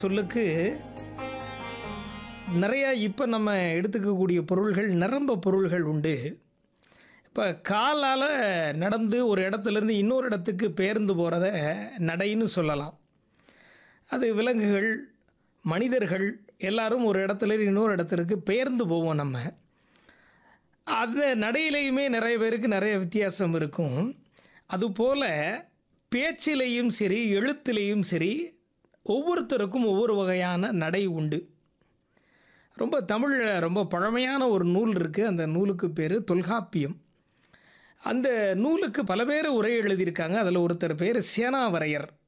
சொல்லுக்கு நிறையா இப்போ நம்ம எடுத்துக்கக்கூடிய பொருள்கள் நிரம்ப பொருள்கள் உண்டு இப்போ காலால் நடந்து ஒரு இடத்துலேருந்து இன்னொரு இடத்துக்கு பெயர்ந்து போகிறத நடைன்னு சொல்லலாம் அது விலங்குகள் மனிதர்கள் எல்லாரும் ஒரு இடத்துல இருந்து இன்னொரு இடத்திற்கு பெயர்ந்து போவோம் நம்ம அந்த நடையிலையுமே நிறைய பேருக்கு நிறைய வித்தியாசம் இருக்கும் அதுபோல் பேச்சிலையும் சரி எழுத்துலேயும் சரி ஒவ்வொருத்தருக்கும் ஒவ்வொரு வகையான நடை உண்டு ரொம்ப தமிழில் ரொம்ப பழமையான ஒரு நூல் இருக்குது அந்த நூலுக்கு பேர் தொல்காப்பியம் அந்த நூலுக்கு பல பேர் உரை எழுதியிருக்காங்க அதில் ஒருத்தர் பேர் சேனாவரையர்